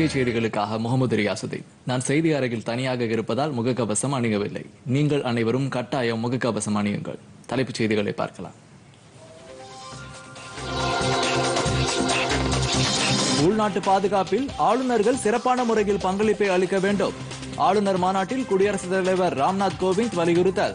பொதிகை செய்திகளுக்காக முகமது ரியாசுதீன் நான் செய்தி அறையில் தனியாக இருப்பதால் முகக்கவசம் அணியவில்லை நீங்கள் அனைவரும் கட்டாயம் முகக்கவசம் அணியுங்கள் தலைப்புச் செய்திகளை பார்க்கலாம் உள்நாட்டு பாதுகாப்பில் ஆளுநர்கள் சிறப்பான முறையில் பங்களிப்பை அளிக்க வேண்டும் ஆளுநர் மாநாட்டில் குடியரசுத் தலைவர் ராம்நாத் கோவிந்த் வலியுறுத்தல்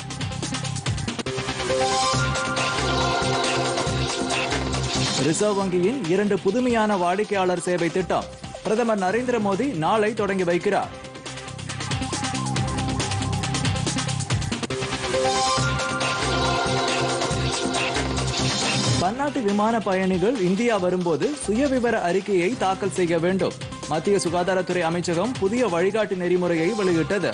ரிசர்வ் வங்கியின் இரண்டு புதுமையான வாடிக்கையாளர் சேவை திட்டம் பிரதமர் நரேந்திர மோடி நாளை தொடங்கி வைக்கிறார் பன்னாட்டு விமான பயணிகள் இந்தியா வரும்போது சுயவிவர அறிக்கையை தாக்கல் செய்ய வேண்டும் மத்திய சுகாதாரத்துறை அமைச்சகம் புதிய வழிகாட்டு நெறிமுறையை வெளியிட்டது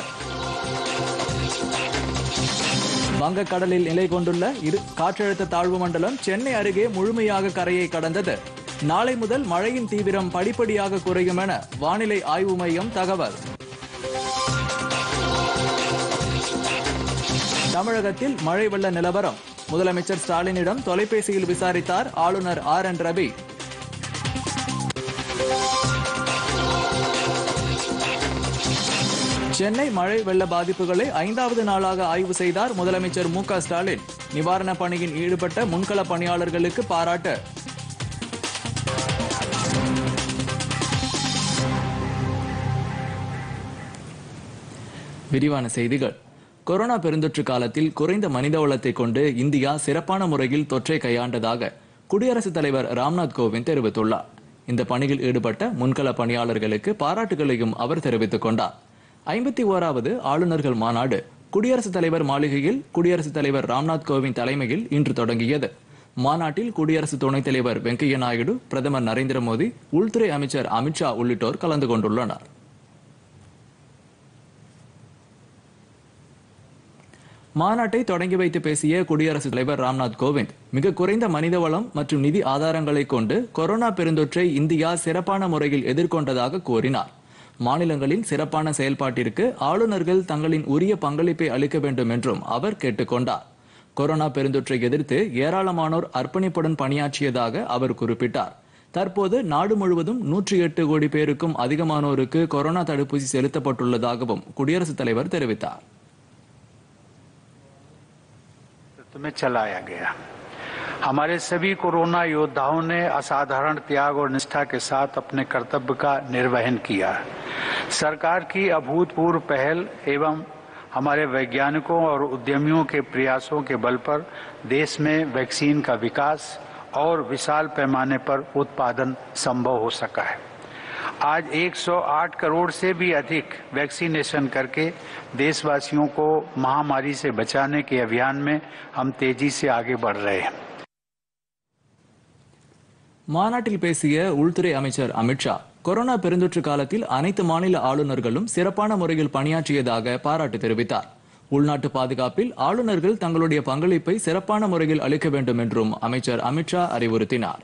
வங்கக்கடலில் நிலை கொண்டுள்ள இரு காற்றழுத்த தாழ்வு மண்டலம் சென்னை அருகே முழுமையாக கரையை கடந்தது நாளை முதல் மழையின் தீவிரம் படிப்படியாக குறையும் என வானிலை ஆய்வு மையம் தகவல் தமிழகத்தில் மழை வெள்ள நிலவரம் முதலமைச்சர் ஸ்டாலினிடம் தொலைபேசியில் விசாரித்தார் ஆளுநர் ஆர் என் ரவி சென்னை மழை வெள்ள பாதிப்புகளை ஐந்தாவது நாளாக ஆய்வு செய்தார் முதலமைச்சர் மு க ஸ்டாலின் நிவாரணப் பணியில் ஈடுபட்ட முன்கள பணியாளர்களுக்கு பாராட்டு விரிவான செய்திகள் கொரோனா பெருந்தொற்று காலத்தில் குறைந்த மனித வளத்தை கொண்டு இந்தியா சிறப்பான முறையில் தொற்றை கையாண்டதாக குடியரசுத் தலைவர் ராம்நாத் கோவிந்த் தெரிவித்துள்ளார் இந்த பணியில் ஈடுபட்ட முன்கள பணியாளர்களுக்கு பாராட்டுகளையும் அவர் தெரிவித்துக் கொண்டார் ஐம்பத்தி ஓராவது ஆளுநர்கள் மாநாடு குடியரசுத் தலைவர் மாளிகையில் குடியரசுத் தலைவர் ராம்நாத் கோவிந்த் தலைமையில் இன்று தொடங்கியது மாநாட்டில் குடியரசு துணைத் தலைவர் வெங்கையா நாயுடு பிரதமர் நரேந்திர மோடி உள்துறை அமைச்சர் அமித்ஷா உள்ளிட்டோர் கலந்து கொண்டுள்ளனர் மாநாட்டை தொடங்கி வைத்து பேசிய குடியரசுத் தலைவர் ராம்நாத் கோவிந்த் மிக குறைந்த மனித வளம் மற்றும் நிதி ஆதாரங்களை கொண்டு கொரோனா பெருந்தொற்றை இந்தியா சிறப்பான முறையில் எதிர்கொண்டதாக கூறினார் மாநிலங்களின் சிறப்பான செயல்பாட்டிற்கு ஆளுநர்கள் தங்களின் உரிய பங்களிப்பை அளிக்க வேண்டும் என்றும் அவர் கேட்டுக்கொண்டார் கொரோனா பெருந்தொற்றை எதிர்த்து ஏராளமானோர் அர்ப்பணிப்புடன் பணியாற்றியதாக அவர் குறிப்பிட்டார் தற்போது நாடு முழுவதும் நூற்றி எட்டு கோடி பேருக்கும் அதிகமானோருக்கு கொரோனா தடுப்பூசி செலுத்தப்பட்டுள்ளதாகவும் குடியரசுத் தலைவர் தெரிவித்தார் में चलाया गया हमारे सभी कोरोना योद्धाओं ने असाधारण त्याग और निष्ठा के साथ अपने कर्तव्य का निर्वहन किया सरकार की अभूतपूर्व पहल एवं हमारे वैज्ञानिकों और उद्यमियों के प्रयासों के बल पर देश में वैक्सीन का विकास और विशाल पैमाने पर उत्पादन संभव हो सका है आज 108 करोड़ से भी अधिक वैक्सीनेशन करके देशवासियों को महामारी से बचाने के अभियान में हम तेजी से आगे बढ़ रहे हैं மாநாட்டில் பேசிய உள்துறை அமைச்சர் அமித்ஷா கொரோனா பெருந்தொற்று காலத்தில் அனைத்து மாநில ஆளுநர்களும் சிறப்பான முறையில் பணியாற்றியதாக பாராட்டு தெரிவித்தார் உள்நாட்டு பாதுகாப்பில் ஆளுநர்கள் தங்களுடைய பங்களிப்பை சிறப்பான முறையில் அளிக்க வேண்டும் என்றும் அமைச்சர் அமித்ஷா அறிவுறுத்தினார்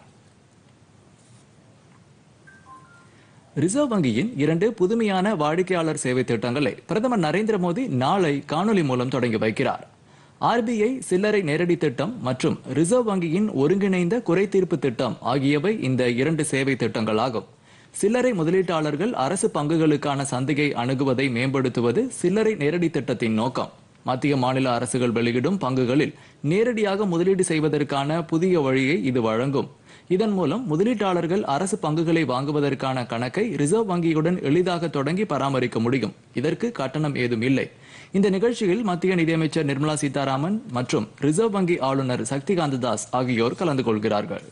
ரிசர்வ் வங்கியின் இரண்டு புதுமையான வாடிக்கையாளர் சேவை திட்டங்களை பிரதமர் நரேந்திர மோடி நாளை காணொலி மூலம் தொடங்கி வைக்கிறார் ஆர்பிஐ சில்லறை நேரடி திட்டம் மற்றும் ரிசர்வ் வங்கியின் ஒருங்கிணைந்த குறை தீர்ப்பு திட்டம் ஆகியவை இந்த இரண்டு சேவை திட்டங்களாகும் சில்லறை முதலீட்டாளர்கள் அரசு பங்குகளுக்கான சந்தையை அணுகுவதை மேம்படுத்துவது சில்லறை நேரடி திட்டத்தின் நோக்கம் மத்திய மாநில அரசுகள் வெளியிடும் பங்குகளில் நேரடியாக முதலீடு செய்வதற்கான புதிய வழியை இது வழங்கும் இதன் மூலம் முதலீட்டாளர்கள் அரசு பங்குகளை வாங்குவதற்கான கணக்கை ரிசர்வ் வங்கியுடன் எளிதாக தொடங்கி பராமரிக்க முடியும் இதற்கு கட்டணம் ஏதும் இல்லை இந்த நிகழ்ச்சியில் மத்திய நிதியமைச்சர் நிர்மலா சீதாராமன் மற்றும் ரிசர்வ் வங்கி ஆளுநர் சக்திகாந்த தாஸ் ஆகியோர் கலந்து கொள்கிறார்கள்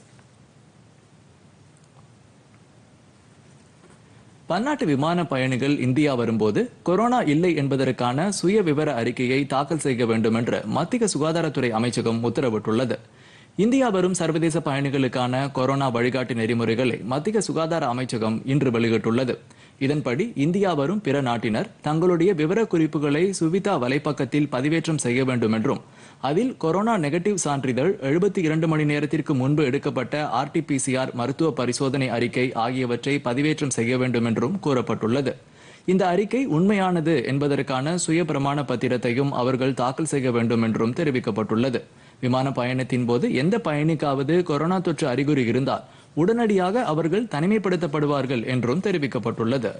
பன்னாட்டு விமான பயணிகள் இந்தியா வரும்போது கொரோனா இல்லை என்பதற்கான சுய விவர அறிக்கையை தாக்கல் செய்ய வேண்டும் என்று மத்திய சுகாதாரத்துறை அமைச்சகம் உத்தரவிட்டுள்ளது இந்தியா வரும் சர்வதேச பயணிகளுக்கான கொரோனா வழிகாட்டு நெறிமுறைகளை மத்திய சுகாதார அமைச்சகம் இன்று வெளியிட்டுள்ளது இதன்படி இந்தியா வரும் பிற நாட்டினர் தங்களுடைய விவர குறிப்புகளை சுவிதா வலைப்பக்கத்தில் பதிவேற்றம் செய்ய வேண்டும் என்றும் அதில் கொரோனா நெகட்டிவ் சான்றிதழ் எழுபத்தி இரண்டு மணி நேரத்திற்கு முன்பு எடுக்கப்பட்ட ஆர்டிபிசிஆர் மருத்துவ பரிசோதனை அறிக்கை ஆகியவற்றை பதிவேற்றம் செய்ய வேண்டும் என்றும் கூறப்பட்டுள்ளது இந்த அறிக்கை உண்மையானது என்பதற்கான சுய பிரமாண பத்திரத்தையும் அவர்கள் தாக்கல் செய்ய வேண்டும் என்றும் தெரிவிக்கப்பட்டுள்ளது விமான பயணத்தின் போது எந்த பயணிக்காவது கொரோனா தொற்று அறிகுறி இருந்தால் உடனடியாக அவர்கள் தனிமைப்படுத்தப்படுவார்கள் என்றும் தெரிவிக்கப்பட்டுள்ளது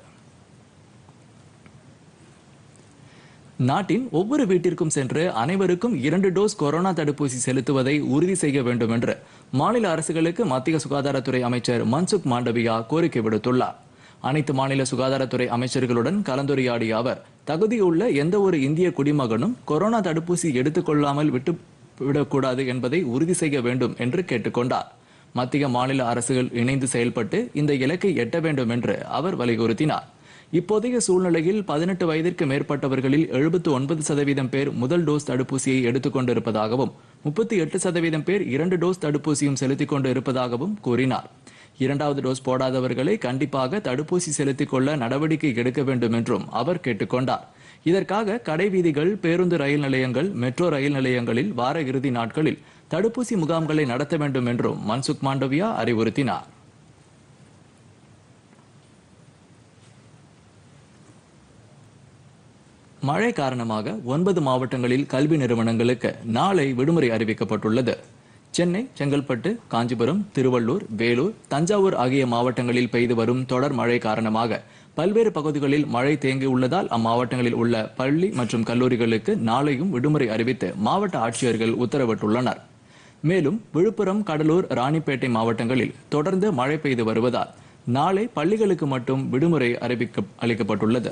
நாட்டின் ஒவ்வொரு வீட்டிற்கும் சென்று அனைவருக்கும் இரண்டு டோஸ் கொரோனா தடுப்பூசி செலுத்துவதை உறுதி செய்ய வேண்டும் என்று மாநில அரசுகளுக்கு மத்திய சுகாதாரத்துறை அமைச்சர் மன்சுக் மாண்டவியா கோரிக்கை விடுத்துள்ளார் அனைத்து மாநில சுகாதாரத்துறை அமைச்சர்களுடன் கலந்துரையாடிய அவர் தகுதியுள்ள எந்த ஒரு இந்திய குடிமகனும் கொரோனா தடுப்பூசி எடுத்துக்கொள்ளாமல் விட்டு விடக்கூடாது என்பதை உறுதி செய்ய வேண்டும் என்று கேட்டுக்கொண்டார் மத்திய மாநில அரசுகள் இணைந்து செயல்பட்டு இந்த இலக்கை எட்ட வேண்டும் என்று அவர் வலியுறுத்தினார் இப்போதைய சூழ்நிலையில் பதினெட்டு வயதிற்கு மேற்பட்டவர்களில் எழுபத்து ஒன்பது சதவீதம் பேர் முதல் டோஸ் தடுப்பூசியை எடுத்துக் கொண்டிருப்பதாகவும் முப்பத்தி எட்டு சதவீதம் பேர் இரண்டு டோஸ் தடுப்பூசியும் செலுத்திக் கொண்டு இருப்பதாகவும் கூறினார் இரண்டாவது டோஸ் போடாதவர்களை கண்டிப்பாக தடுப்பூசி செலுத்திக் கொள்ள நடவடிக்கை எடுக்க வேண்டும் என்றும் அவர் கேட்டுக்கொண்டார் இதற்காக கடை வீதிகள் பேருந்து ரயில் நிலையங்கள் மெட்ரோ ரயில் நிலையங்களில் வார இறுதி நாட்களில் தடுப்பூசி முகாம்களை நடத்த வேண்டும் என்றும் மன்சுக் மாண்டவியா அறிவுறுத்தினார் மழை காரணமாக ஒன்பது மாவட்டங்களில் கல்வி நிறுவனங்களுக்கு நாளை விடுமுறை அறிவிக்கப்பட்டுள்ளது சென்னை செங்கல்பட்டு காஞ்சிபுரம் திருவள்ளூர் வேலூர் தஞ்சாவூர் ஆகிய மாவட்டங்களில் பெய்து வரும் தொடர் மழை காரணமாக பல்வேறு பகுதிகளில் மழை தேங்கியுள்ளதால் அம்மாவட்டங்களில் உள்ள பள்ளி மற்றும் கல்லூரிகளுக்கு நாளையும் விடுமுறை அறிவித்து மாவட்ட ஆட்சியர்கள் உத்தரவிட்டுள்ளனர் மேலும் விழுப்புரம் கடலூர் ராணிப்பேட்டை மாவட்டங்களில் தொடர்ந்து மழை பெய்து வருவதால் நாளை பள்ளிகளுக்கு மட்டும் விடுமுறை அறிவிக்க அளிக்கப்பட்டுள்ளது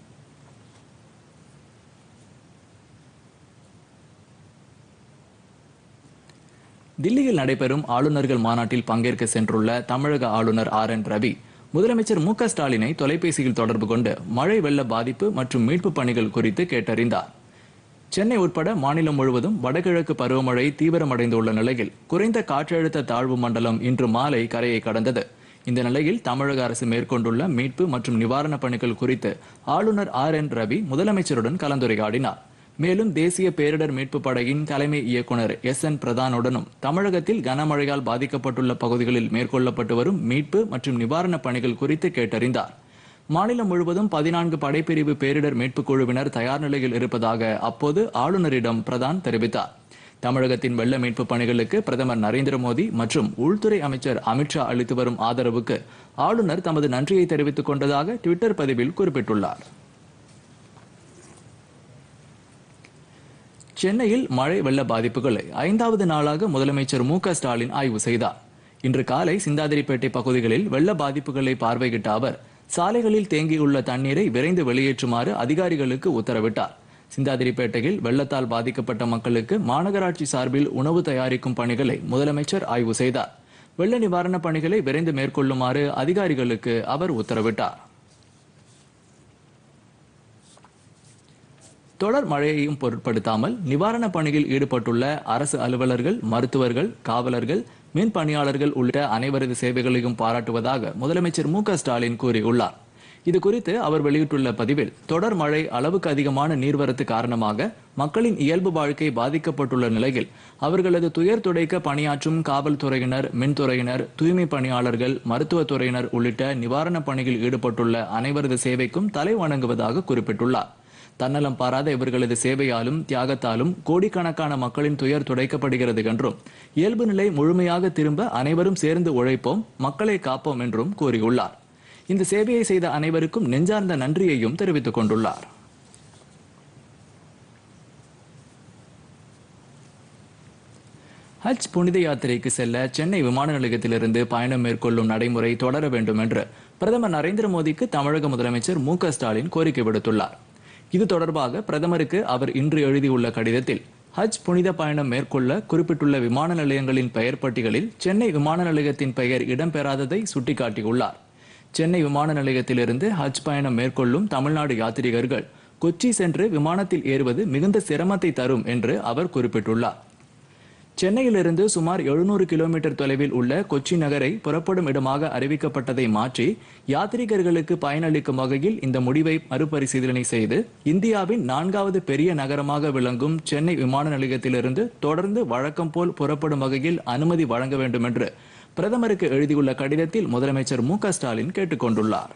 தில்லியில் நடைபெறும் ஆளுநர்கள் மாநாட்டில் பங்கேற்க சென்றுள்ள தமிழக ஆளுநர் ஆர் என் ரவி முதலமைச்சர் மு க ஸ்டாலினை தொலைபேசியில் தொடர்பு கொண்டு மழை வெள்ள பாதிப்பு மற்றும் மீட்பு பணிகள் குறித்து கேட்டறிந்தார் சென்னை உட்பட மாநிலம் முழுவதும் வடகிழக்கு பருவமழை தீவிரமடைந்துள்ள நிலையில் குறைந்த காற்றழுத்த தாழ்வு மண்டலம் இன்று மாலை கரையை கடந்தது இந்த நிலையில் தமிழக அரசு மேற்கொண்டுள்ள மீட்பு மற்றும் நிவாரணப் பணிகள் குறித்து ஆளுநர் ஆர் என் ரவி முதலமைச்சருடன் கலந்துரையாடினார் மேலும் தேசிய பேரிடர் மீட்பு படையின் தலைமை இயக்குனர் எஸ் என் பிரதானுடனும் தமிழகத்தில் கனமழையால் பாதிக்கப்பட்டுள்ள பகுதிகளில் மேற்கொள்ளப்பட்டு வரும் மீட்பு மற்றும் நிவாரணப் பணிகள் குறித்து கேட்டறிந்தார் மாநிலம் முழுவதும் பதினான்கு படைப்பிரிவு பேரிடர் மீட்புக் குழுவினர் தயார் நிலையில் இருப்பதாக அப்போது ஆளுநரிடம் பிரதான் தெரிவித்தார் தமிழகத்தின் வெள்ள மீட்பு பணிகளுக்கு பிரதமர் நரேந்திர மோடி மற்றும் உள்துறை அமைச்சர் அமித்ஷா அளித்து வரும் ஆதரவுக்கு ஆளுநர் தமது நன்றியை தெரிவித்துக் கொண்டதாக ட்விட்டர் பதிவில் குறிப்பிட்டுள்ளார் சென்னையில் மழை வெள்ள பாதிப்புகளை ஐந்தாவது நாளாக முதலமைச்சர் மு க ஸ்டாலின் ஆய்வு செய்தார் இன்று காலை சிந்தாதிரிப்பேட்டை பகுதிகளில் வெள்ள பாதிப்புகளை பார்வையிட்ட அவர் சாலைகளில் தேங்கியுள்ள தண்ணீரை விரைந்து வெளியேற்றுமாறு அதிகாரிகளுக்கு உத்தரவிட்டார் சிந்தாதிரிப்பேட்டையில் வெள்ளத்தால் பாதிக்கப்பட்ட மக்களுக்கு மாநகராட்சி சார்பில் உணவு தயாரிக்கும் பணிகளை முதலமைச்சர் ஆய்வு செய்தார் வெள்ள நிவாரணப் பணிகளை விரைந்து மேற்கொள்ளுமாறு அதிகாரிகளுக்கு அவர் உத்தரவிட்டார் தொடர் மழையையும் பொருட்படுத்தாமல் நிவாரணப் பணியில் ஈடுபட்டுள்ள அரசு அலுவலர்கள் மருத்துவர்கள் காவலர்கள் மின் பணியாளர்கள் உள்ளிட்ட அனைவரது சேவைகளையும் பாராட்டுவதாக முதலமைச்சர் மு க ஸ்டாலின் கூறியுள்ளார் இது குறித்து அவர் வெளியிட்டுள்ள பதிவில் தொடர் மழை அளவுக்கு அதிகமான நீர்வரத்து காரணமாக மக்களின் இயல்பு வாழ்க்கை பாதிக்கப்பட்டுள்ள நிலையில் அவர்களது துயர் துடைக்க பணியாற்றும் காவல்துறையினர் மின்துறையினர் தூய்மை பணியாளர்கள் மருத்துவத்துறையினர் உள்ளிட்ட நிவாரணப் பணியில் ஈடுபட்டுள்ள அனைவரது சேவைக்கும் தலை வணங்குவதாக குறிப்பிட்டுள்ளார் தன்னலம் பாராத இவர்களது சேவையாலும் தியாகத்தாலும் கோடிக்கணக்கான மக்களின் துயர் துடைக்கப்படுகிறது என்றும் இயல்பு நிலை முழுமையாக திரும்ப அனைவரும் சேர்ந்து உழைப்போம் மக்களை காப்போம் என்றும் கூறியுள்ளார் இந்த சேவையை செய்த அனைவருக்கும் நெஞ்சார்ந்த நன்றியையும் தெரிவித்துக் கொண்டுள்ளார் ஹஜ் புனித யாத்திரைக்கு செல்ல சென்னை விமான நிலையத்திலிருந்து பயணம் மேற்கொள்ளும் நடைமுறை தொடர வேண்டும் என்று பிரதமர் நரேந்திர மோடிக்கு தமிழக முதலமைச்சர் மு க ஸ்டாலின் கோரிக்கை விடுத்துள்ளார் இது தொடர்பாக பிரதமருக்கு அவர் இன்று எழுதியுள்ள கடிதத்தில் ஹஜ் புனித பயணம் மேற்கொள்ள குறிப்பிட்டுள்ள விமான நிலையங்களின் பெயர் பட்டியலில் சென்னை விமான நிலையத்தின் பெயர் இடம்பெறாததை சுட்டிக்காட்டியுள்ளார் சென்னை விமான நிலையத்திலிருந்து ஹஜ் பயணம் மேற்கொள்ளும் தமிழ்நாடு யாத்ரீகர்கள் கொச்சி சென்று விமானத்தில் ஏறுவது மிகுந்த சிரமத்தை தரும் என்று அவர் குறிப்பிட்டுள்ளார் சென்னையிலிருந்து சுமார் எழுநூறு கிலோமீட்டர் தொலைவில் உள்ள கொச்சி நகரை புறப்படும் இடமாக அறிவிக்கப்பட்டதை மாற்றி யாத்ரீகர்களுக்கு பயனளிக்கும் வகையில் இந்த முடிவை மறுபரிசீலனை செய்து இந்தியாவின் நான்காவது பெரிய நகரமாக விளங்கும் சென்னை விமான நிலையத்திலிருந்து தொடர்ந்து வழக்கம் போல் புறப்படும் வகையில் அனுமதி வழங்க வேண்டும் என்று பிரதமருக்கு எழுதியுள்ள கடிதத்தில் முதலமைச்சர் மு க ஸ்டாலின் கேட்டுக்கொண்டுள்ளார்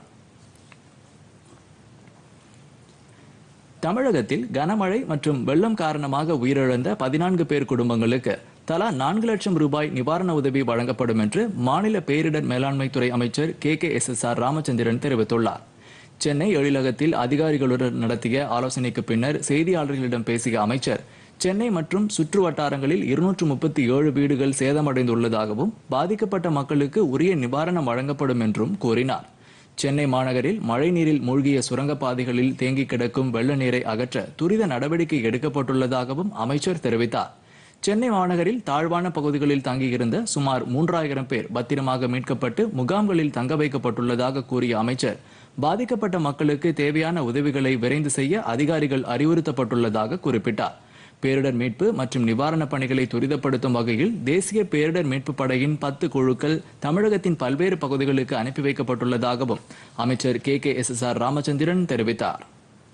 தமிழகத்தில் கனமழை மற்றும் வெள்ளம் காரணமாக உயிரிழந்த பதினான்கு பேர் குடும்பங்களுக்கு தலா நான்கு லட்சம் ரூபாய் நிவாரண உதவி வழங்கப்படும் என்று மாநில பேரிடர் மேலாண்மைத்துறை அமைச்சர் K K S S R Ramachandran தெரிவித்துள்ளார் சென்னை எழிலகத்தில் அதிகாரிகளுடன் நடத்திய ஆலோசனைக்கு பின்னர் செய்தியாளர்களிடம் பேசிய அமைச்சர் சென்னை மற்றும் சுற்று வட்டாரங்களில் இருநூற்று முப்பத்தி ஏழு வீடுகள் சேதமடைந்துள்ளதாகவும் பாதிக்கப்பட்ட மக்களுக்கு உரிய நிவாரணம் வழங்கப்படும் என்றும் கூறினார் சென்னை மாநகரில் மழைநீரில் மூழ்கிய சுரங்கப்பாதைகளில் தேங்கி கிடக்கும் வெள்ள நீரை அகற்ற துரித நடவடிக்கை எடுக்கப்பட்டுள்ளதாகவும் அமைச்சர் தெரிவித்தார் சென்னை மாநகரில் தாழ்வான பகுதிகளில் தங்கியிருந்த சுமார் மூன்றாயிரம் பேர் பத்திரமாக மீட்கப்பட்டு முகாம்களில் தங்க வைக்கப்பட்டுள்ளதாக கூறிய அமைச்சர் பாதிக்கப்பட்ட மக்களுக்கு தேவையான உதவிகளை விரைந்து செய்ய அதிகாரிகள் அறிவுறுத்தப்பட்டுள்ளதாக குறிப்பிட்டார் பேரிடர் மீட்பு மற்றும் நிவாரணப் பணிகளை துரிதப்படுத்தும் வகையில் தேசிய பேரிடர் மீட்பு படையின் பத்து குழுக்கள் தமிழகத்தின் பல்வேறு பகுதிகளுக்கு அனுப்பி வைக்கப்பட்டுள்ளதாகவும் அமைச்சர் K K S S R Ramachandran தெரிவித்தார்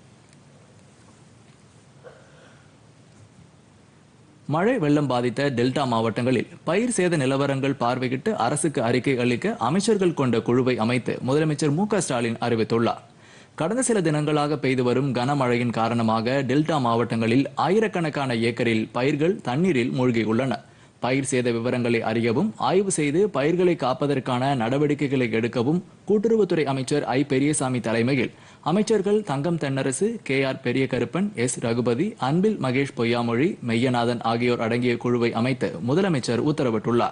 மழை வெள்ளம் பாதித்த டெல்டா மாவட்டங்களில் பயிர் சேத நிலவரங்கள் பார்வையிட்டு அரசுக்கு அறிக்கை அளிக்க அமைச்சர்கள் கொண்ட குழுவை அமைத்து முதலமைச்சர் மு க ஸ்டாலின் அறிவித்துள்ளார் கடந்த சில தினங்களாக பெய்து வரும் கனமழையின் காரணமாக டெல்டா மாவட்டங்களில் ஆயிரக்கணக்கான ஏக்கரில் பயிர்கள் தண்ணீரில் மூழ்கியுள்ளன பயிர் சேத விவரங்களை அறியவும் ஆய்வு செய்து பயிர்களை காப்பதற்கான நடவடிக்கைகளை எடுக்கவும் கூட்டுறவுத்துறை அமைச்சர் ஐ பெரியசாமி தலைமையில் அமைச்சர்கள் தங்கம் Thennarasu K R Periyakaruppan S Regupathy Anbil Mahesh Poyyamozhi Meyyanathan ஆகியோர் அடங்கிய குழுவை அமைத்து முதலமைச்சர் உத்தரவிட்டுள்ளார்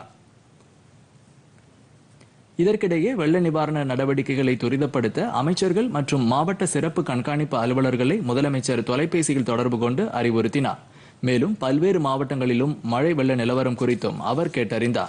இதற்கிடையே வெள்ள நிவாரண நடவடிக்கைகளை துரிதப்படுத்த அமைச்சர்கள் மற்றும் மாவட்ட சிறப்பு கண்காணிப்பு அலுவலர்களை முதலமைச்சர் தொலைபேசியில் தொடர்பு கொண்டு அறிவுறுத்தினார் மேலும் பல்வேறு மாவட்டங்களிலும் மழை வெள்ள நிலவரம் குறித்தும் அவர் கேட்டறிந்தார்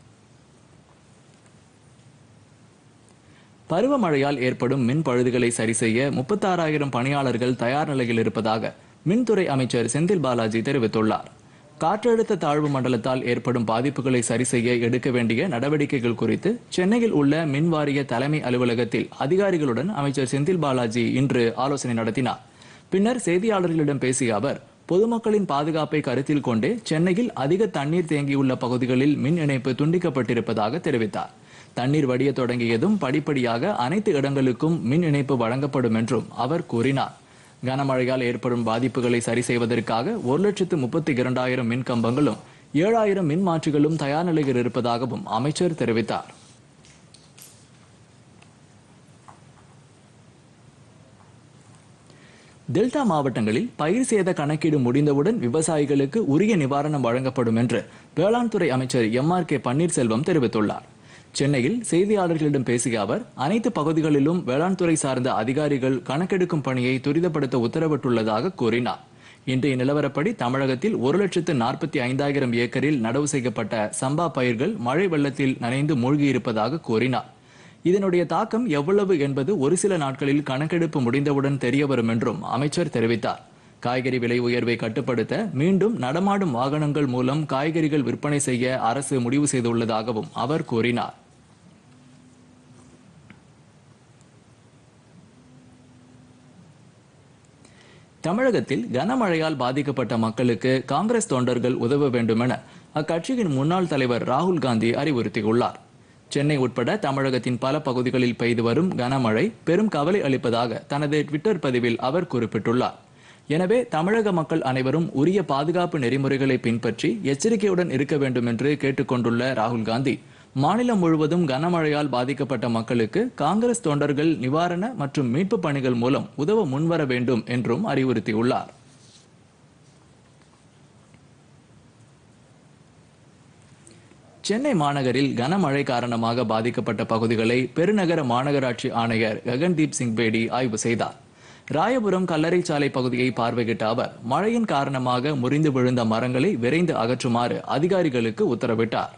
பருவமழையால் ஏற்படும் மின் பழுதுகளை சரி செய்ய முப்பத்தாறாயிரம் பணியாளர்கள் தயார் நிலையில் இருப்பதாக மின்துறை அமைச்சர் செந்தில் பாலாஜி தெரிவித்துள்ளார் காற்றழுத்த தாழ்வு மண்டலத்தால் ஏற்படும் பாதிப்புகளை சரி செய்ய எடுக்க வேண்டிய நடவடிக்கைகள் குறித்து சென்னையில் உள்ள மின் வாரிய தலைமை அலுவலகத்தில் அதிகாரிகளுடன் அமைச்சர் செந்தில் பாலாஜி இன்று ஆலோசனை நடத்தினார் பின்னர் செய்தியாளர்களிடம் பேசிய அவர் பொதுமக்களின் பாதுகாப்பை கருத்தில் கொண்டே சென்னையில் அதிக தண்ணீர் தேங்கியுள்ள பகுதிகளில் மின் இணைப்பு துண்டிக்கப்பட்டிருப்பதாக தெரிவித்தார் தண்ணீர் வடிய தொடங்கியதும் படிப்படியாக அனைத்து இடங்களுக்கும் மின் இணைப்பு வழங்கப்படும் என்றும் அவர் கூறினார் கனமழையால் ஏற்படும் பாதிப்புகளை சரி செய்வதற்காக ஒரு லட்சத்து முப்பத்தி இரண்டாயிரம் மின் கம்பங்களும் ஏழாயிரம் மின் மாற்றிகளும் தயார் நிலையில் இருப்பதாகவும் அமைச்சர் தெரிவித்தார் டெல்டா மாவட்டங்களில் பயிர் சேத கணக்கீடு முடிந்தவுடன் விவசாயிகளுக்கு உரிய நிவாரணம் வழங்கப்படும் என்று வேளாண் துறை அமைச்சர் எம் ஆர் கே பன்னீர்செல்வம் தெரிவித்துள்ளார் சென்னையில் செய்தியாளர்களிடம் பேசிய அவர் அனைத்து பகுதிகளிலும் வேளாண் துறை சார்ந்த அதிகாரிகள் கணக்கெடுக்கும் பணியை துரிதப்படுத்த உத்தரவிட்டுள்ளதாக கூறினார் இன்றைய நிலவரப்படி தமிழகத்தில் ஒரு லட்சத்து நாற்பத்தி ஐந்தாயிரம் ஏக்கரில் நடவு செய்யப்பட்ட சம்பா பயிர்கள் மழை வெள்ளத்தில் நனைந்து மூழ்கியிருப்பதாக கூறினார் இதனுடைய தாக்கம் எவ்வளவு என்பது ஒரு சில நாட்களில் கணக்கெடுப்பு முடிந்தவுடன் தெரியவரும் என்றும் அமைச்சர் தெரிவித்தார் காய்கறி விலை உயர்வை கட்டுப்படுத்த மீண்டும் நடமாடும் வாகனங்கள் மூலம் காய்கறிகள் விற்பனை செய்ய அரசு முடிவு செய்துள்ளதாகவும் அவர் கூறினார் தமிழகத்தில் கனமழையால் பாதிக்கப்பட்ட மக்களுக்கு காங்கிரஸ் தொண்டர்கள் உதவ வேண்டும் என அக்கட்சியின் முன்னாள் தலைவர் ராகுல் காந்தி அறிவுறுத்தியுள்ளார் சென்னை உட்பட தமிழகத்தின் பல பகுதிகளில் பெய்து வரும் கனமழை பெரும் கவலை அளிப்பதாக தனது ட்விட்டர் பதிவில் அவர் குறிப்பிட்டுள்ளார் எனவே தமிழக மக்கள் அனைவரும் உரிய பாதுகாப்பு நெறிமுறைகளை பின்பற்றி எச்சரிக்கையுடன் இருக்க வேண்டும் என்று கேட்டுக்கொண்டுள்ள ராகுல் காந்தி மாநிலம் முழுவதும் கனமழையால் பாதிக்கப்பட்ட மக்களுக்கு காங்கிரஸ் தொண்டர்கள் நிவாரண மற்றும் மீட்பு பணிகள் மூலம் உதவ முன்வர வேண்டும் என்றும் அறிவுறுத்தியுள்ளார் சென்னை மாநகரில் கனமழை காரணமாக பாதிக்கப்பட்ட பகுதிகளை பெருநகர மாநகராட்சி ஆணையர் ககன்தீப் சிங் பேடி ஆய்வு செய்தார் ராயபுரம் கல்லறை சாலை பகுதியை பார்வையிட்ட அவர் மழையின் காரணமாக முறிந்து விழுந்த மரங்களை விரைந்து அகற்றுமாறு அதிகாரிகளுக்கு உத்தரவிட்டார்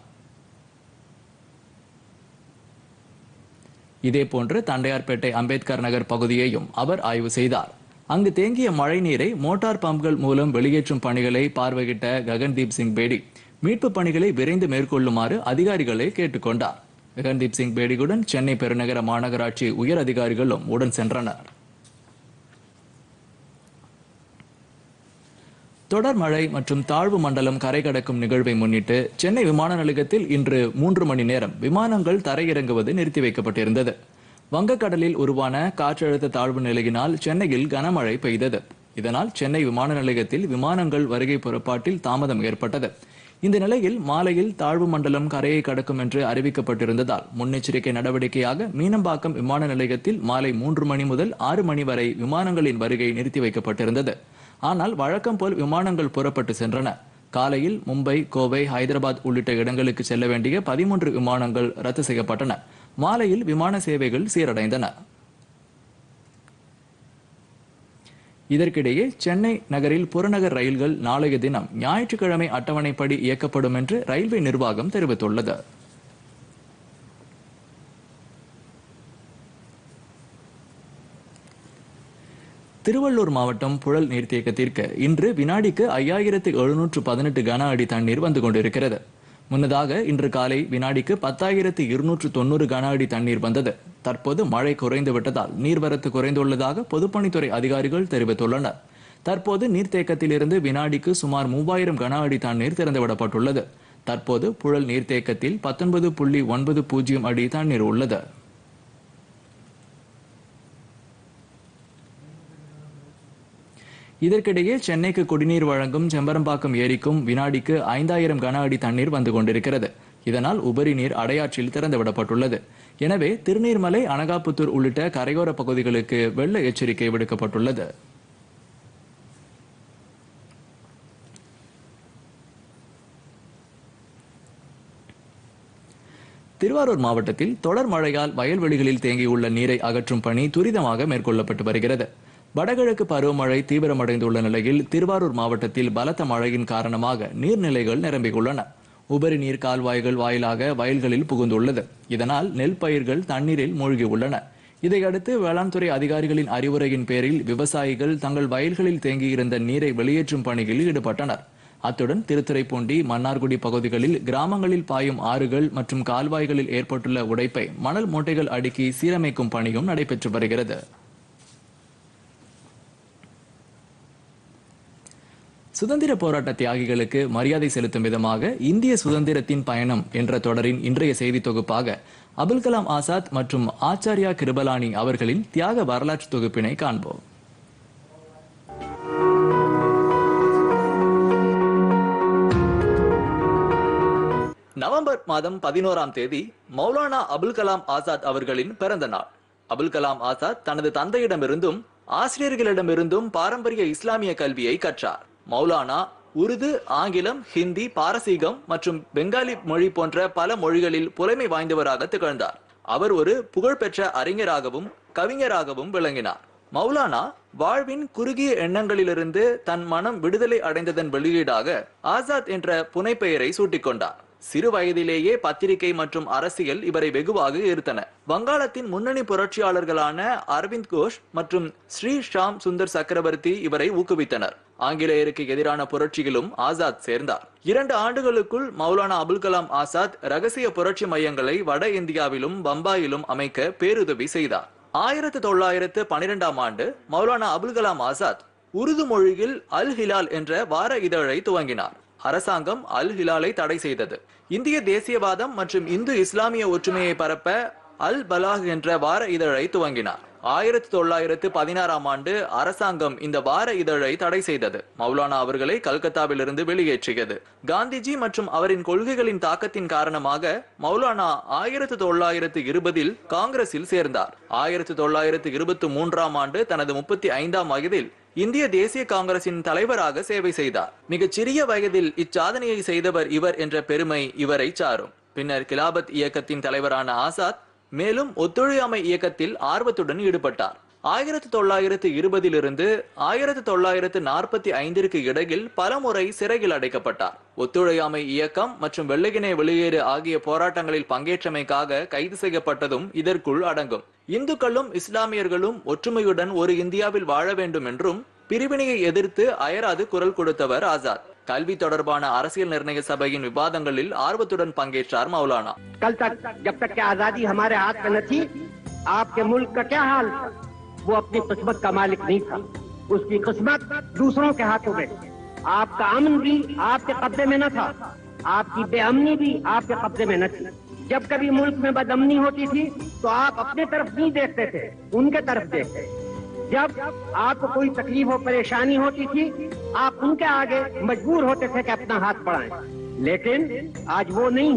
இதேபோன்று தண்டையார்பேட்டை அம்பேத்கர் நகர் பகுதியையும் அவர் ஆய்வு செய்தார் அங்கு தேங்கிய மழை நீரை மோட்டார் பம்புகள் மூலம் வெளியேற்றும் பணிகளை பார்வையிட்ட ககன்தீப் சிங் பேடி மீட்பு பணிகளை விரைந்து மேற்கொள்ளுமாறு அதிகாரிகளை கேட்டுக்கொண்டார் ககன்தீப் சிங் பேடியுடன் சென்னை பெருநகர மாநகராட்சி உயர் அதிகாரிகளும் உடன் சென்றனர் தொடர் மழை மற்றும் தாழ்வு மண்டலம் கரை கடக்கும் நிகழ்வை முன்னிட்டு சென்னை விமான நிலையத்தில் இன்று மூன்று மணி நேரம் விமானங்கள் தரையிறங்குவது நிறுத்தி வைக்கப்பட்டிருந்தது வங்கக்கடலில் உருவான காற்றழுத்த தாழ்வு நிலையினால் சென்னையில் கனமழை பெய்தது இதனால் சென்னை விமான நிலையத்தில் விமானங்கள் வருகை புறப்பாட்டில் தாமதம் ஏற்பட்டது இந்த நிலையில் மாலையில் தாழ்வு மண்டலம் கரையை கடக்கும் என்று அறிவிக்கப்பட்டிருந்ததால் முன்னெச்சரிக்கை நடவடிக்கையாக மீனம்பாக்கம் விமான நிலையத்தில் மாலை மூன்று மணி முதல் ஆறு மணி வரை விமானங்களின் வருகை நிறுத்தி வைக்கப்பட்டிருந்தது ஆனால் வழக்கம் போல் விமானங்கள் புறப்பட்டு சென்றன காலையில் மும்பை கோவை ஹைதராபாத் உள்ளிட்ட இடங்களுக்கு செல்ல வேண்டிய பதிமூன்று விமானங்கள் ரத்து செய்யப்பட்டன மாலையில் விமான சேவைகள் சீரடைந்தன இதற்கிடையே சென்னை நகரில் புறநகர் ரயில்கள் நாளைய தினம் ஞாயிற்றுக்கிழமை அட்டவணைப்படி இயக்கப்படும் என்று ரயில்வே நிர்வாகம் தெரிவித்துள்ளது திருவள்ளூர் மாவட்டம் புழல் நீர்த்தேக்கத்திற்கு இன்று வினாடிக்கு ஐயாயிரத்து எழுநூற்று பதினெட்டு கன அடி தண்ணீர் வந்து கொண்டிருக்கிறது முன்னதாக இன்று காலை வினாடிக்கு பத்தாயிரத்து இருநூற்று தொண்ணூறு கன அடி தண்ணீர் வந்தது தற்போது மழை குறைந்து விட்டதால் நீர்வரத்து குறைந்துள்ளதாக பொதுப்பணித்துறை அதிகாரிகள் தெரிவித்துள்ளனர் தற்போது நீர்த்தேக்கத்திலிருந்து வினாடிக்கு சுமார் மூவாயிரம் கன அடி தண்ணீர் திறந்துவிடப்பட்டுள்ளது தற்போது புழல் நீர்த்தேக்கத்தில் பத்தொன்பது புள்ளி ஒன்பது பூஜ்ஜியம் அடி தண்ணீர் உள்ளது இதற்கிடையே சென்னைக்கு குடிநீர் வழங்கும் செம்பரம்பாக்கம் ஏரிக்கும் வினாடிக்கு ஐந்தாயிரம் கன அடி தண்ணீர் வந்து கொண்டிருக்கிறது இதனால் உபரி நீர் அடையாற்றில் திறந்துவிடப்பட்டுள்ளது எனவே திருநீர்மலை அனகாபுத்தூர் உள்ளிட்ட கரையோர பகுதிகளுக்கு வெள்ள எச்சரிக்கை விடுக்கப்பட்டுள்ளது திருவாரூர் மாவட்டத்தில் தொடர் மழையால் வயல்வெளிகளில் தேங்கியுள்ள நீரை அகற்றும் பணி துரிதமாக மேற்கொள்ளப்பட்டு வருகிறது வடகிழக்கு பருவமழை தீவிரமடைந்துள்ள நிலையில் திருவாரூர் மாவட்டத்தில் பலத்த மழையின் காரணமாக நீர்நிலைகள் நிரம்பியுள்ளன உபரி நீர் கால்வாய்கள் வாயிலாக வயல்களில் புகுந்துள்ளது இதனால் நெல் பயிர்கள் தண்ணீரில் மூழ்கியுள்ளன இதையடுத்து வேளாண் துறை அதிகாரிகளின் அறிவுரையின் பேரில் விவசாயிகள் தங்கள் வயல்களில் தேங்கியிருந்த நீரை வெளியேற்றும் பணியில் ஈடுபட்டனர் அத்துடன் திருத்துறைப்பூண்டி மன்னார்குடி பகுதிகளில் கிராமங்களில் பாயும் ஆறுகள் மற்றும் கால்வாய்களில் ஏற்பட்டுள்ள உடைப்பை மணல் மூட்டைகள் அடுக்கி சீரமைக்கும் பணியும் நடைபெற்று வருகிறது சுதந்திர போராட்ட தியாகிகளுக்கு மரியாதை செலுத்தும் விதமாக இந்திய சுதந்திரத்தின் பயணம் என்ற தொடரின் இன்றைய செய்தி தொகுப்பாக அபுல் கலாம் ஆசாத் மற்றும் ஆச்சாரியா கிருபலானி அவர்களின் தியாக வரலாற்று தொகுப்பினை காண்போம் நவம்பர் மாதம் பதினோராம் தேதி மௌலானா அபுல் கலாம் ஆசாத் அவர்களின் பிறந்த நாள் அபுல் கலாம் ஆசாத் தனது தந்தையிடமிருந்தும் ஆசிரியர்களிடமிருந்தும் பாரம்பரிய இஸ்லாமிய கல்வியை கற்றார் மௌலானா உருது ஆங்கிலம் ஹிந்தி பாரசீகம் மற்றும் பெங்காலி மொழி போன்ற பல மொழிகளில் புலமை வாய்ந்தவராக திகழ்ந்தார் அவர் ஒரு புகழ்பெற்ற அறிஞராகவும் கவிஞராகவும் விளங்கினார் மௌலானா வாழ்வின் குறுகிய எண்ணங்களிலிருந்து தன் மனம் விடுதலை அடைந்ததன் வெளியீடாக ஆசாத் என்ற புனைப்பெயரை சூட்டிக்கொண்டார் சிறு வயதிலேயே பத்திரிகை மற்றும் அரசியல் இவரை வெகுவாக ஈர்த்தன வங்காளத்தின் முன்னணி புரட்சியாளர்களான அரவிந்த் கோஷ் மற்றும் ஸ்ரீ ஷாம் சுந்தர் சக்கரவர்த்தி இவரை ஊக்குவித்தனர் ஆங்கிலேயருக்கு எதிரான புரட்சியிலும் ஆசாத் சேர்ந்தார் இரண்டு ஆண்டுகளுக்குள் மௌலானா அபுல் கலாம் ஆசாத் ரகசிய புரட்சி மையங்களை வட இந்தியாவிலும் பம்பாயிலும் அமைக்க பேருதவி செய்தார் ஆயிரத்தி தொள்ளாயிரத்து பனிரெண்டாம் ஆண்டு மௌலானா அபுல் கலாம் ஆசாத் உருது மொழியில் அல் ஹிலால் என்ற வார இதழை துவங்கினார் அரசாங்கம் அல் ஹிலாலை தடை செய்தது இந்திய தேசியவாதம் மற்றும் இந்து இஸ்லாமிய ஒற்றுமையை பரப்ப அல் பலாக் என்ற வார இதழை துவங்கினார் ஆயிரத்தி தொள்ளாயிரத்து பதினாறாம் ஆண்டு அரசாங்கம் இந்த வார இதழை தடை செய்தது மௌலானா அவர்களை கல்கத்தாவிலிருந்து வெளியேற்றியது காந்திஜி மற்றும் அவரின் கொள்கைகளின் தாக்கத்தின் காரணமாக மௌலானா ஆயிரத்தி தொள்ளாயிரத்து இருபதில் காங்கிரஸில் சேர்ந்தார் ஆயிரத்தி தொள்ளாயிரத்து இருபத்தி மூன்றாம் ஆண்டு தனது முப்பத்தி ஐந்தாம் வயதில் இந்திய தேசிய காங்கிரசின் தலைவராக சேவை செய்தார் மிகச் சிறிய வயதில் இச்சாதனையை செய்தவர் இவர் என்ற பெருமை இவரை சாரும் பின்னர் கிலாபத் இயக்கத்தின் தலைவரான ஆசாத் மேலும் ஒத்துழையாமை இயக்கத்தில் ஆர்வத்துடன் ஈடுபட்டார் ஆயிரத்தி தொள்ளாயிரத்து இருபதிலிருந்து ஆயிரத்தி தொள்ளாயிரத்து நாற்பத்தி ஐந்திற்கு இடையில் பலமுறை சிறையில் அடைக்கப்பட்டார் ஒத்துழையாமை இயக்கம் மற்றும் வெள்ளையினை வெளியேறு ஆகிய போராட்டங்களில் பங்கேற்றமைக்காக கைது செய்யப்பட்டதும் இதற்குள் அடங்கும் இந்துக்களும் இஸ்லாமியர்களும் ஒற்றுமையுடன் ஒரு இந்தியாவில் வாழ வேண்டும் என்றும் பிரிவினையை எதிர்த்து அயராது குரல் கொடுத்தவர் ஆசாத் கல்வி தொடர்பான அரசியல் நிர்ணய சபையின் விவாதங்களில் ஆர்வத்துடன் பங்கேற்றார் மௌலானா कल तक जब तक कि आजादी हमारे हाथ में न थी आपके मुल्क का क्या हाल था वो अपनी किस्मत का मालिक नहीं था उसकी किस्मत दूसरों के हाथों में थी। आपका अमन भी आपके कब्जे में न था आपकी बेअमनी भी आपके कब्जे में न थी जब कभी मुल्क में बदअमनी होती थी तो आप अपने तरफ नहीं देखते थे उनके तरफ देखते जब आपको कोई तकलीफ और परेशानी होती थी आप उनके आगे मजबूर होते थे कि अपना हाथ बढ़ाएं लेकिन आज वो नहीं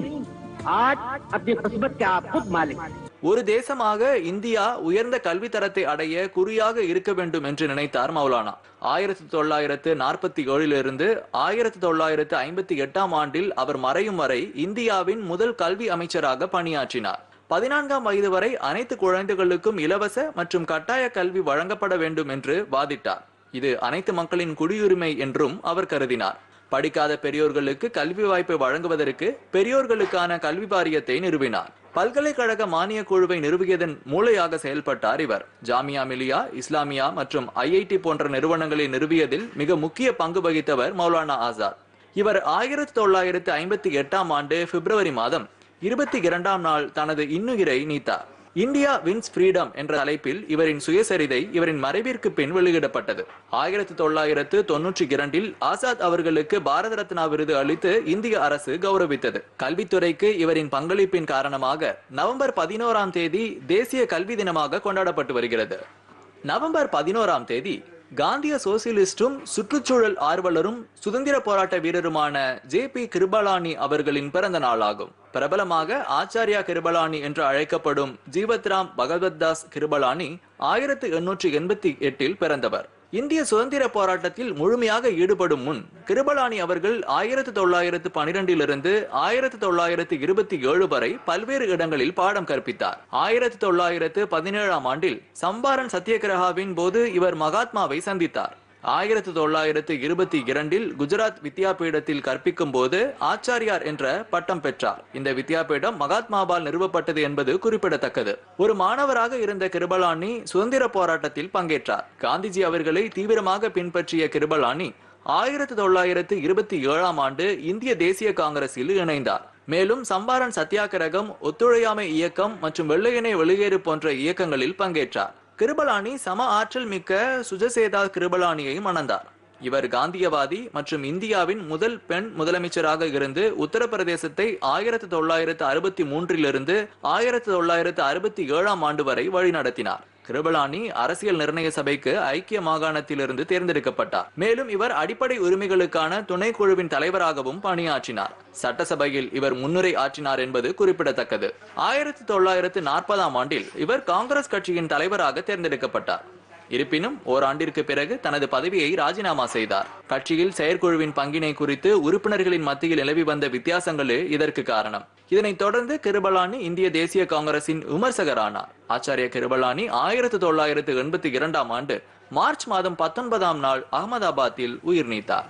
आज अपनी किस्मत के आप खुद मालिक हैं। ஒரு தேசமாக இந்தியா உயர்ந்த கல்வி தரத்தை அடைய குறியாக இருக்க வேண்டும் என்று நினைத்தார் மௌலானா ஆயிரத்தி தொள்ளாயிரத்து நாற்பத்தி ஏழிலிருந்து ஆயிரத்தி தொள்ளாயிரத்து ஐம்பத்தி எட்டாம் ஆண்டில் அவர் மறையும் வரை இந்தியாவின் முதல் கல்வி அமைச்சராக பணியாற்றினார் பதினான்காம் வயது வரை அனைத்து குழந்தைகளுக்கும் இலவச மற்றும் கட்டாய கல்வி வழங்கப்பட வேண்டும் என்று வாதிட்டார் இது அனைத்து மக்களின் குடியுரிமை என்றும் அவர் கருதினார் படிக்காத பெரியோர்களுக்கு கல்வி வாய்ப்பை வழங்குவதற்கு பெரியோர்களுக்கான கல்வி வாரியத்தை நிறுவினார் பல்கலைக்கழக மானிய குழுவை நிறுவியதன் மூளையாக செயல்பட்டார் இவர் ஜாமியா மிலியா இஸ்லாமியா மற்றும் ஐஐடி போன்ற நிறுவனங்களை நிறுவியதில் மிக முக்கிய பங்கு வகித்தவர் மௌலானா ஆசாத் இவர் ஆயிரத்தி தொள்ளாயிரத்து ஐம்பத்தி எட்டாம் ஆண்டு பிப்ரவரி மாதம் இருபத்தி இரண்டாம் நாள் தனது இன்னுயிரை நீத்தார் இந்தியா வின்ஸ் ஃப்ரீடம் என்ற தலைப்பில் இவரின் சுயசரிதை இவரின் மறைவிற்கு பின் வெளியிடப்பட்டது ஆயிரத்தி தொள்ளாயிரத்து தொன்னூற்றி இரண்டில் ஆசாத் அவர்களுக்கு பாரத ரத்னா விருது அளித்து இந்திய அரசு கௌரவித்தது கல்வித்துறைக்கு இவரின் பங்களிப்பின் காரணமாக நவம்பர் பதினோராம் தேதி தேசிய கல்வி தினமாக கொண்டாடப்பட்டு வருகிறது நவம்பர் பதினோராம் தேதி காந்திய சோசியலிஸ்டும் சுற்றுச்சூழல் ஆர்வலரும் சுதந்திர போராட்ட வீரருமான ஜே பி கிருபலானி அவர்களின் பிறந்த நாளாகும் பிரபலமாக ஆச்சாரியா கிருபலானி என்று அழைக்கப்படும் ஜீவத்ராம் பகவத்தாஸ் கிருபலானி ஆயிரத்து எண்ணூற்றி எண்பத்தி எட்டில் பிறந்தவர் இந்திய சுதந்திர போராட்டத்தில் முழுமையாக ஈடுபடும் முன் கிருபலானி அவர்கள் ஆயிரத்து தொள்ளாயிரத்து பனிரெண்டிலிருந்து ஆயிரத்து தொள்ளாயிரத்து இருபத்தி ஏழு வரை பல்வேறு இடங்களில் பாடம் கற்பித்தார் ஆயிரத்து தொள்ளாயிரத்து பதினேழாம் ஆண்டில் சம்பாரன் சத்தியகிரகாவின் போது இவர் மகாத்மாவை சந்தித்தார் ஆயிரத்து தொள்ளாயிரத்து இருபத்தி இரண்டில் குஜராத் வித்யாபீடத்தில் கற்பிக்கும் போது ஆச்சாரியார் என்ற பட்டம் பெற்றார் இந்த வித்யாபீடம் மகாத்மாபால் நிறுவப்பட்டது என்பது குறிப்பிடத்தக்கது ஒரு மாணவராக இருந்த கிருபலானி சுதந்திர போராட்டத்தில் பங்கேற்றார் காந்திஜி அவர்களை தீவிரமாக பின்பற்றிய கிருபலானி ஆயிரத்து தொள்ளாயிரத்து இருபத்தி ஏழாம் ஆண்டு இந்திய தேசிய காங்கிரஸில் இணைந்தார் மேலும் சம்பாரன் சத்தியாகிரகம் ஒத்துழையாமை இயக்கம் மற்றும் வெள்ளையனே வெளியேறு போன்ற இயக்கங்களில் பங்கேற்றார் கிருபலானி சம ஆற்றல் மிக்க சுஜசேதா கிருபலானியை மணந்தார் இவர் காந்தியவாதி மற்றும் இந்தியாவின் முதல் பெண் முதலமைச்சராக இருந்து உத்தரப்பிரதேசத்தை ஆயிரத்தி தொள்ளாயிரத்து அறுபத்தி மூன்றிலிருந்து ஆயிரத்தி தொள்ளாயிரத்து அறுபத்தி ஏழாம் ஆண்டு வரை வழிநடத்தினார் கிருபலானி அரசியல் நிர்ணய சபைக்கு ஐக்கிய மாகாணத்திலிருந்து தேர்ந்தெடுக்கப்பட்டார் மேலும் இவர் அடிப்படை உரிமைகளுக்கான துணைக்குழுவின் தலைவராகவும் பணியாற்றினார் சட்டசபையில் இவர் முன்னுரை ஆற்றினார் என்பது குறிப்பிடத்தக்கது ஆயிரத்தி தொள்ளாயிரத்து நாற்பதாம் ஆண்டில் இவர் காங்கிரஸ் கட்சியின் தலைவராக தேர்ந்தெடுக்கப்பட்டார் இருப்பினும் ஓராண்டிற்கு பிறகு தனது பதவியை ராஜினாமா செய்தார் கட்சியில் செயற்குழுவின் பங்கினை குறித்து உறுப்பினர்களின் மத்தியில் நிலவி வந்த வித்தியாசங்களே இதற்கு காரணம் இதனைத் தொடர்ந்து கிருபலானி இந்திய தேசிய காங்கிரசின் விமர்சகரானார் ஆச்சாரிய கிருபலானி ஆயிரத்தி தொள்ளாயிரத்து எண்பத்தி இரண்டாம் ஆண்டு மார்ச் மாதம் பத்தொன்பதாம் நாள் அகமதாபாத்தில் உயிர் நீத்தார்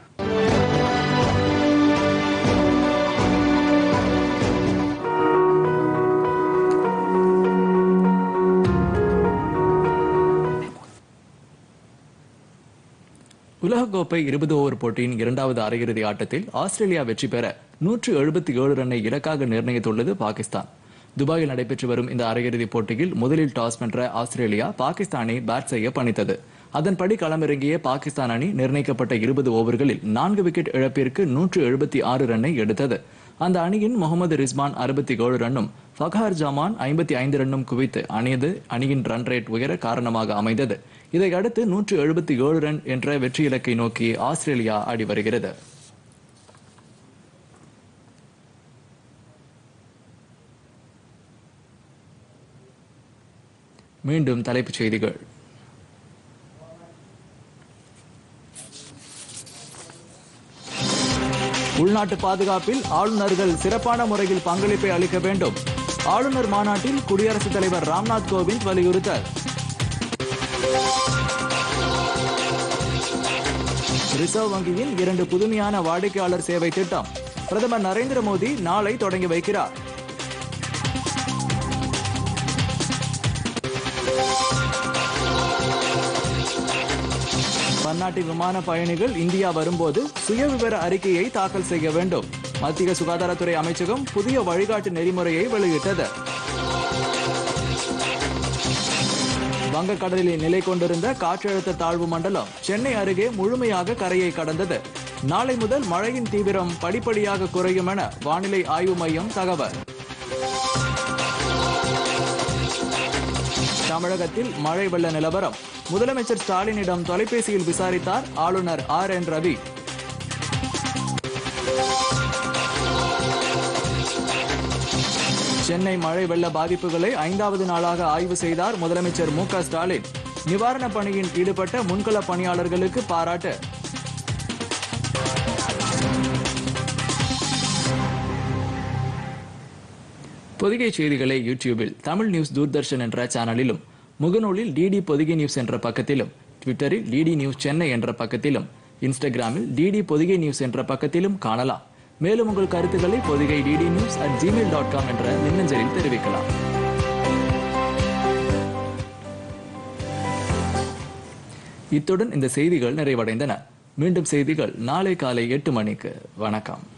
உலகக்கோப்பை இருபது ஓவர் போட்டியின் இரண்டாவது அரையிறுதி ஆட்டத்தில் ஆஸ்திரேலியா வெற்றி பெற நூற்று எழுபத்தி ஏழு ரன்னை இலக்காக நிர்ணயித்துள்ளது பாகிஸ்தான் துபாயில் நடைபெற்று வரும் இந்த அரையிறுதிப் போட்டியில் முதலில் டாஸ் வென்ற ஆஸ்திரேலியா பாகிஸ்தானை பேட் செய்ய பணித்தது அதன்படி களமிறங்கிய பாகிஸ்தான் அணி நிர்ணயிக்கப்பட்ட இருபது ஓவர்களில் நான்கு விக்கெட் இழப்பிற்கு நூற்று எழுபத்தி ஆறு ரன்னை எடுத்தது அந்த அணியின் முகமது ரிஸ்மான் அறுபத்தி ஏழு ரன்னும் ஃபகார் ஜமான் ஐம்பத்தி ஐந்து ரன்னும் குவித்து அணியது அணியின் ரன் ரேட் உயர காரணமாக அமைந்தது இதையடுத்து நூற்று எழுபத்தி ஏழு ரன் என்ற வெற்றி இலக்கை நோக்கி ஆஸ்திரேலியா ஆடி வருகிறது மீண்டும் தலைப்புச் செய்திகள் உள்நாட்டு பாதுகாப்பில் ஆளுநர்கள் சிறப்பான முறையில் பங்களிப்பை அளிக்க வேண்டும் ஆளுநர் மாநாட்டில் குடியரசுத் தலைவர் ராம்நாத் கோவிந்த் வலியுறுத்தல் ரிசர்வ் வங்கியின் இரண்டு புதுமையான வாடிக்கையாளர் சேவை திட்டம் பிரதமர் நரேந்திர மோடி நாளை தொடங்கி வைக்கிறார் பன்னாட்டு விமான பயணிகள் இந்தியா வரும்போது சுயவிவர அறிக்கையை தாக்கல் செய்ய வேண்டும் மத்திய சுகாதாரத்துறை அமைச்சகம் புதிய வழிகாட்டு நெறிமுறையை வெளியிட்டது வங்கக்கடலில் நிலை கொண்டிருந்த காற்றழுத்த தாழ்வு மண்டலம் சென்னை அருகே முழுமையாக கரையை கடந்தது நாளை முதல் மழையின் தீவிரம் படிப்படியாக குறையும் என வானிலை ஆய்வு மையம் தகவல் தமிழகத்தில் மழை வெள்ள நிலவரம் முதலமைச்சர் ஸ்டாலினிடம் தொலைபேசியில் விசாரித்தார் ஆளுநர் ஆர் என் ரவி சென்னை மழை வெள்ள பாதிப்புகளை ஐந்தாவது நாளாக ஆய்வு செய்தார் முதலமைச்சர் மு க ஸ்டாலின் நிவாரணப் பணியில் ஈடுபட்ட முன்கள பணியாளர்களுக்கு பாராட்டு பொதிகை செய்திகளை யூடியூபில் தமிழ் நியூஸ் தூர்தர்ஷன் என்ற சேனலிலும் முகநூலில் டிடி பொதிகை நியூஸ் என்ற பக்கத்திலும் ட்விட்டரில் டிடி நியூஸ் சென்னை என்ற பக்கத்திலும் இன்ஸ்டாகிராமில் டிடி பொதிகை நியூஸ் என்ற பக்கத்திலும் காணலாம் மேலும் உங்கள் கருத்துக்களை Pothigai DD news at Gmail dot com என்ற மின்னஞ்சலில் தெரிவிக்கலாம் இத்துடன் இந்த செய்திகள் நிறைவடைந்தன மீண்டும் செய்திகள் நாளை காலை எட்டு மணிக்கு வணக்கம்